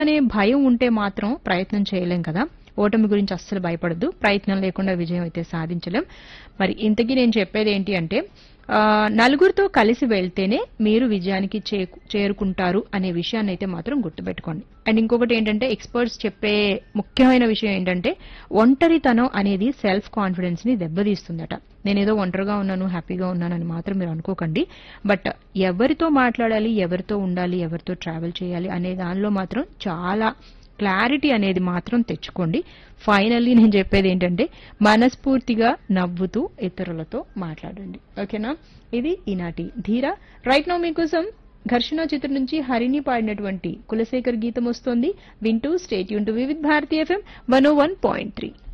అనే భయం ఉంటే మాత్రం ప్రయత్నం చేయలేం కదా ఓటమి గురించి అస్సలు భయపడద్దు ప్రయత్నం లేకుండా విజయం అయితే సాధించలేం మరి ఇంతకీ నేను చెప్పేది ఏంటి అంటే ఆ, నలుగురితో కలిసి వెళ్తేనే మీరు విజయానికి చేకు- చేరుకుంటారు అనే విషయాన్ని అయితే మాత్రం గుర్తుపెట్టుకోండి అండ్ ఇంకొకటి ఏంటంటే ఎక్స్పర్ట్స్ చెప్పే ముఖ్యమైన విషయం ఏంటంటే ఒంటరితనం అనేది సెల్ఫ్ కాన్ఫిడెన్స్ ని దెబ్బతీస్తుందట నేనేదో ఒంటరిగా ఉన్నాను హ్యాపీగా ఉన్నాను అని మాత్రం మీరు అనుకోకండి బట్ ఎవరితో మాట్లాడాలి ఎవరితో ఉండాలి ఎవరితో ట్రావెల్ చేయాలి అనే దానిలో మాత్రం చాలా క్లారిటీ అనేది మాత్రం తెచ్చుకోండి ఫైనల్లీ నేను చెప్పేది ఏంటంటే మనస్ఫూర్తిగా నవ్వుతూ ఇతరులతో మాట్లాడండి ఓకేనా ఇది ఈనాటి ధీర రైట్ నో మీకోసం ఘర్షణ చిత్రం నుంచి హరిని పాడినటువంటి కులశేఖర్ గీతం వస్తోంది వింటూ స్టేట్ యూన్ to Vividh Bharati FM one one point three